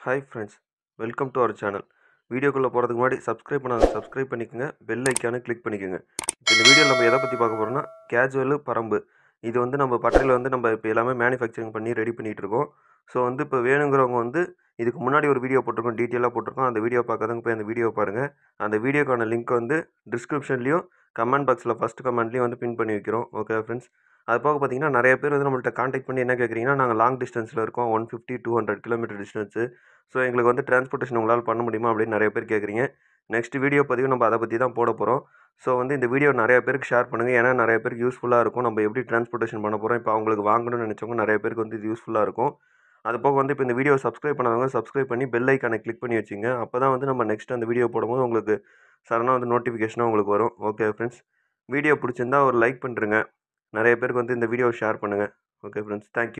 hi friends welcome to our channel வீடியோக்குள்ளே போகிறதுக்கு முன்னாடி சப்ஸ்கிரைப் பண்ணாங்க சப்ஸ்கிரைப் பண்ணிக்கோங்க பெல் ஐக்கானு கிளிக் பண்ணிக்கோங்க இப்போ இந்த வீடியோவில் நம்ம எதை பற்றி பார்க்க போகிறோம்னா கேஜுவலு பரம்பு இது வந்து நம்ம பட்டறையில் வந்து நம்ம இப்போ எல்லாமே மேனுஃபேக்சரிங் பண்ணி ரெடி பண்ணிகிட்டு இருக்கோம் ஸோ வந்து இப்போ வேணுங்கிறவங்க வந்து இதுக்கு முன்னாடி ஒரு வீடியோ போட்டிருக்கோம் டீட்டெயிலாக போட்டிருக்கோம் அந்த வீடியோ பார்க்காதவங்க போய் அந்த வீடியோ பாருங்கள் அந்த வீடியோக்கான லிங்க் வந்து டிஸ்கிரிப்ஷன்லேயும் கமெண்ட் பாக்ஸில் ஃபஸ்ட் கமெண்ட்லேயும் வந்து பின் பண்ணி வைக்கிறோம் ஓகே ஃப்ரெண்ட்ஸ் அது போக பார்த்தீங்கன்னா நிறைய பேர் வந்து நம்மள்ட்ட காண்டாக்ட் பண்ணி என்ன கேட்குறீங்கன்னா நாங்கள் லாங் டிஸ்டன்ஸில் இருக்கோம் one fifty two hundred kilometre distance so எங்களுக்கு வந்து டிரான்ஸ்போர்ட்டேஷன் உங்களால் பண்ண முடியுமா அப்படின்னு நிறைய பேர் கேட்குறீங்க நெக்ஸ்ட் வீடியோ பதிவு நம்ம அதை பற்றி தான் போட போகிறோம் ஸோ வந்து இந்த வீடியோ நிறைய பேருக்கு ஷேர் பண்ணுங்கள் ஏன்னா நிறைய பேருக்கு யூஸ்ஃபுல்லாக இருக்கும் நம்ம எப்படி டிரான்ஸ்போர்ட்டேஷன் பண்ண போகிறோம் இப்போ அவங்களுக்கு வாங்கணும்னு நினச்சவங்க நிறைய பேருக்கு வந்து இது யூஸ்ஃபுல்லாக இருக்கும் அது போக வந்து இப்போ இந்த வீடியோ சப்ஸ்கிரைப் பண்ணாதவங்க சப்ஸ்கிரைப் பண்ணி பெல் ஐக்கானை கிளிக் பண்ணி வச்சுங்க அப்போ தான் வந்து நம்ம நெக்ஸ்ட் அந்த வீடியோ போடும்போது உங்களுக்கு சடனாக வந்து நோட்டிஃபிகேஷனாக உங்களுக்கு வரும் ஓகே ஃப்ரெண்ட்ஸ் வீடியோ பிடிச்சிருந்தா ஒரு லைக் பண்ணுறேங்க நிறைய பேருக்கு வந்து இந்த வீடியோவை ஷேர் பண்ணுங்கள் ஓகே ஃப்ரெண்ட்ஸ் தேங்க்யூ